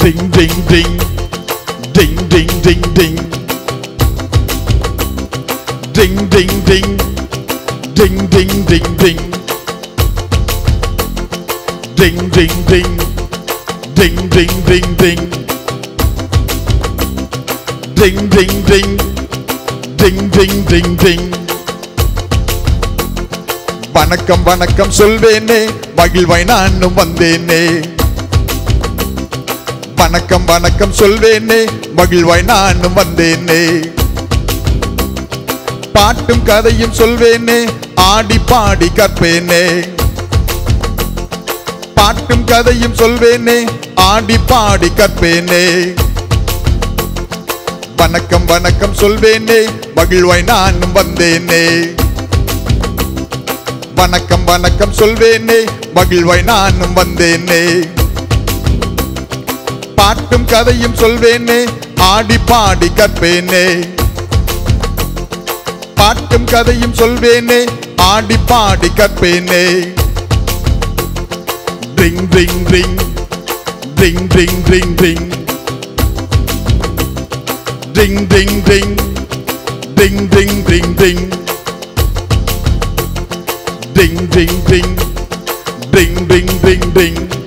Ding ding ding. Ding ding ding ding. Ding ding ding. Ding ding ding ding. Ding ding ding. Ding ding ding ding. Ding ding ding. Ding ding ding ding. வணக்கம் வணக்கம் சொல்வேனே மகிழ்வாய் நானும் வந்தேனே வணக்கம் வணக்கம் சொல்வேனே மகிழ்வாய் நானும் வந்தேனே பாட்டும் கதையும் சொல்வேனே ஆடி பாடி கற்பேனே பாட்டும் கதையும் சொல்வேனே ஆடி பாடி கற்பேனே வணக்கம் வணக்கம் சொல்வேனே மகிழ்வாய் நானும் வந்தேனே வணக்கம் வணக்கம் சொல்வேனே மகிழ்வாய் நானும் வந்தேனே பாட்டும் கதையும் சொல்வேனே ஆடி பாடி கற்பேனே பாட்டும் கதையும் சொல்வேனே ஆடி பாடி கற்பேனே ட்ரிங் ட்ரிங் ட்ரிங் ட்ரிங் ட்ரிங் ட்ரிங் ட்ரிங் ட்ரிங் ட்ரிங் ட்ரிங் ட்ரிங் ட்ரிங் ட்ரிங் ட்ரிங் ding ding ding ding ding ding ding